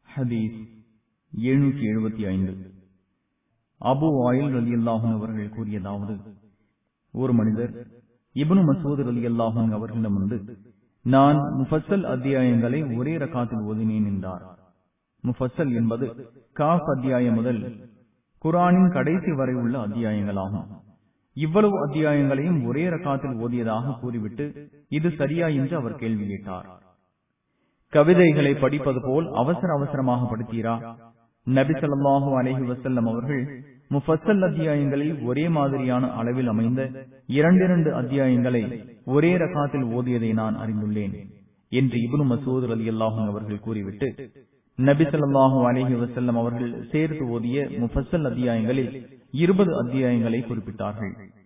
ஹதீஸ் எழுநூற்றி எழுபத்தி ஐந்து அபு ஆயில் ரலி அல்லாஹன் அவர்கள் கூறியதாவது ஒரு மனிதர் இபனு மசூத் ரலி அல்லாஹன் அவர்களிடம் வந்து நான் முஃபசல் அத்தியாயங்களை ஒரே ரகாத்தில் ஓதினேன் என்றார் முஃபசல் என்பது காஃப் அத்தியாயம் முதல் குரானின் கடைசி வரை உள்ள அத்தியாயங்களாகும் இவ்வளவு அத்தியாயங்களையும் ஒரே ரகாத்தில் ஓதியதாக கூறிவிட்டு இது சரியா என்று அவர் கேள்வி கேட்டார் கவிதைகளை படிப்பது போல் அவசர அவசரமாக படித்தீரா நபி சொல்லாஹு அலஹி வசல்லம் அவர்கள் முஃபசல் அத்தியாயங்களில் ஒரே மாதிரியான அளவில் அமைந்த இரண்டிரண்டு அத்தியாயங்களை ஒரே ரகாத்தில் ஓதியதை நான் அறிந்துள்ளேன் என்று இபுனு மசூத் அலி அல்லாஹும் அவர்கள் கூறிவிட்டு நபி சொல்லாஹு அலஹி வசல்லம் அவர்கள் சேர்த்து ஓதிய முஃபசல் அத்தியாயங்களில் இருபது அத்தியாயங்களை குறிப்பிட்டார்கள்